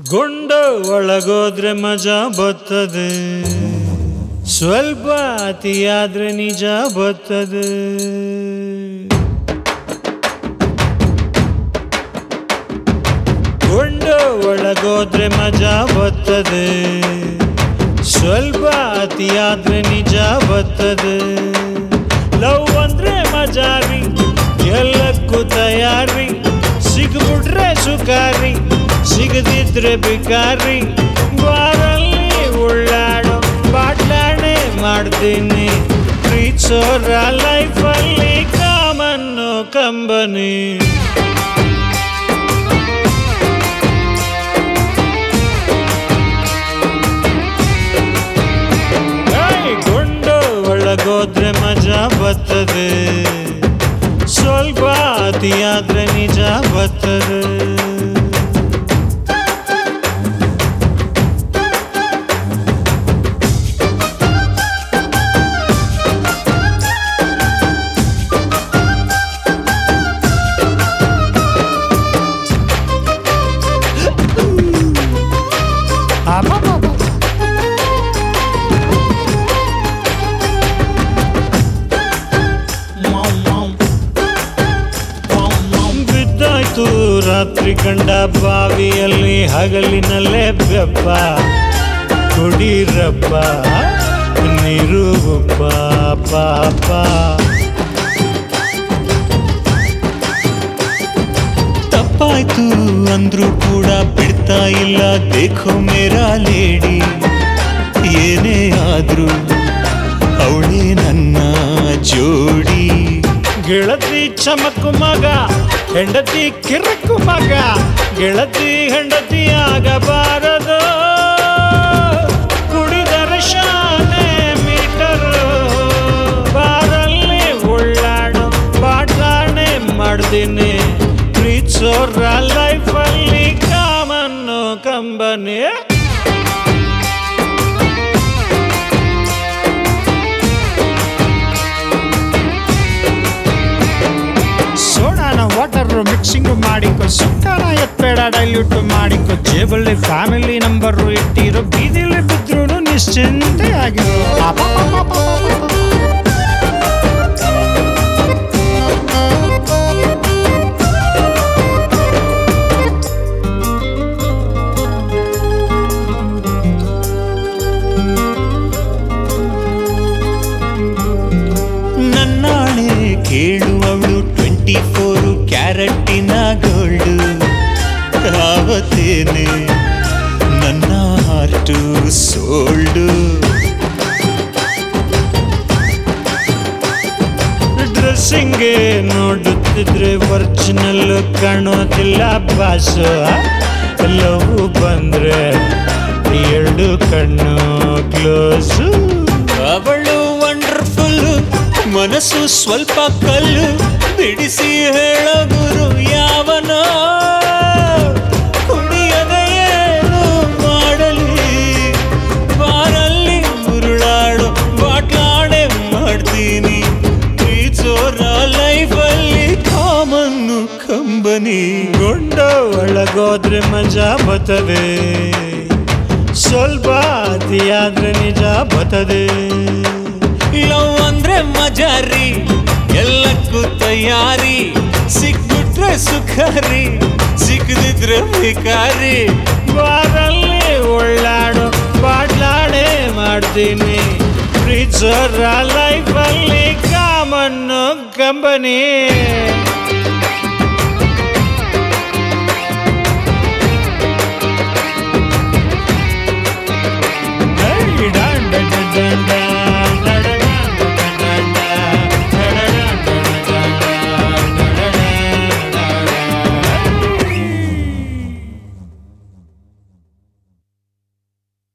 ಗುಂಡು ಒಳಗೋದ್ರೆ ಮಜಾ ಬರ್ತದೆ ಸ್ವಲ್ಪ ಅತಿಯಾದ್ರೆ ನಿಜ ಬರ್ತದೆ ಗುಂಡು ಒಳಗೋದ್ರೆ ಮಜಾ ಬರ್ತದೆ ಸ್ವಲ್ಪ ಅತಿಯಾದ್ರೆ ನಿಜ ಬರ್ತದೆ ಲವ್ ಅಂದ್ರೆ ಮಜಾರಿ ಎಲ್ಲಕ್ಕೂ ತಯಾರಿ ಸಿಗ್ಬಿಟ್ರೆ ಸುಖಾರಿ ಸಿಗದಿದ್ರೆ ಬಿಕಾರಿ ಬಾರಲ್ಲಿ ಉಳ್ಳಾಡೋ ಬಾಟ್ಲಾಣೆ ಮಾಡ್ತೀನಿ ಪ್ರೀತ್ಸೋರ ಲೈಫಲ್ಲಿ ಕಾಮನ್ನು ಕಂಬನಿ ಏಯ್, ಗುಂಡು ಒಳಗೋದ್ರೆ ಮಜಾ ಬರ್ತದೆ ಸ್ವಲ್ಪ ಅತಿಯಾದ್ರೆ ನಿಜ ಬರ್ತದೆ ಬಿದ್ದಾಯ್ತು ರಾತ್ರಿ ಕಂಡ ಬಾವಿಯಲ್ಲಿ ಹಗಲಿನಲ್ಲೇ ಬೆಪ್ಪ ಕುಡೀರಪ್ಪ ನೀರು ಉಪ್ಪ ಪಾಪ ತಪ್ಪಾಯ್ತು ಅಂದ್ರೂ ಕೂಡ ಬಿಡ್ತಾ ಇಲ್ಲ ದೇಖೋ ಮೇರಾ ಲೇಡಿ ಏನೇ ಆದ್ರೂ ಅವಳೇ ನನ್ನ ಜೋಡಿ ಗೆಳತಿ ಚಮಕು ಮಗ ಹೆಂಡತಿ ಕಿರಕು ಮಗ ಗೆಳತಿ ಹೆಂಡತಿ ಆಗಬಾರದು ಕುಡಿದರೆ ಶಾನೆ ಮೀಟರ್ ಬಾರಲ್ಲಿ ಉಳ್ಳಾಡು ಬಾಟ್ಲಾಣೆ ಮಾಡ್ತೀನಿ ಪ್ರೀತ್ಸೋರ ಲೈಫಲ್ಲಿ ಕಾಮನ್ನು ಕಂಬನಿ ಸೋಡಾನ ವಾಟರ್ ಮಿಕ್ಸಿಂಗ್ ಮಾಡಿಕೊ ಸುಕ್ಕನ ಎತ್ಬೇಡ ಡೈಲ್ಯೂಟ್ ಮಾಡಿಕೊ ಜೇಬಲ್ಲಿ ಫ್ಯಾಮಿಲಿ ನಂಬರ್ ಇಟ್ಟಿರೋ ಬೀದಿಲಿ ಬಿದ್ರು ನಿಶ್ಚಿಂತೆ ಆಗಿರೋ ನನ್ನಾಳೆ ಕೇಳುವವಳು ಟ್ವೆಂಟಿ ಫೋರು ಕ್ಯಾರೆಟ್ಟಿನ ಗೋಲ್ಡು ಆವತ್ತೇನೆ ನನ್ನ ಹಾರ್ಟು ಸೋಲ್ಡು ಡ್ರೆಸ್ಸಿಂಗ್ಗೆ ನೋಡುತ್ತಿದ್ರೆ ಒರಿಜಿನಲ್ ಕಾಣೋದಿಲ್ಲ ಬಾಸು ಲವ್ ಬಂದ್ರೆ ಎರಡು ಕಣ್ಣು ಕ್ಲೋಸು ಅವಳು ವಂಡರ್ಫುಲ್ ಮನಸ್ಸು ಸ್ವಲ್ಪ ಕಲ್ಲು ಬಿಡಿಸಿ ಹೇಳ ಗುರು ಯಾವನ ಕುಡಿಯದೆ ಏನು ಮಾಡಲಿ ಬಾರಲ್ಲಿ ಉರುಳಾಡು ಬಾಟ್ಲಾಡೆ ಮಾಡ್ತೀನಿ ಪ್ರೀತಿಸೋರ ಲೈಫಲ್ಲಿ ಕಾಮನ್ನು ಕಂಬನಿ ಗುಂಡ ಒಳಗೋದ್ರೆ ಮಜಾ ಬರ್ತದೆ ಸ್ವಲ್ಪ ಅತಿಯಾದ್ರೆ ನಿಜ ಬರ್ತದೆ ಲವ್ ಅಂದ್ರೆ ಮಜಾರಿ ಎಲ್ಲಕ್ಕೂ ತಯಾರಿ ಸಿಕ್ಬಿಟ್ರೆ ಸುಖಾರಿ ಸಿಕ್ಕದಿದ್ರೆ ಭಿಕಾರಿ ಬಾರಲ್ಲಿ ಒಳ್ಳಾಡು ಬಾಟ್ಲಾಡೆ ಮಾಡ್ತೀನಿ ಪ್ರೀತ್ಸೋರ ಲೈಫಲ್ಲಿ ಕಾಮನ್ನು ಕಂಬನಿ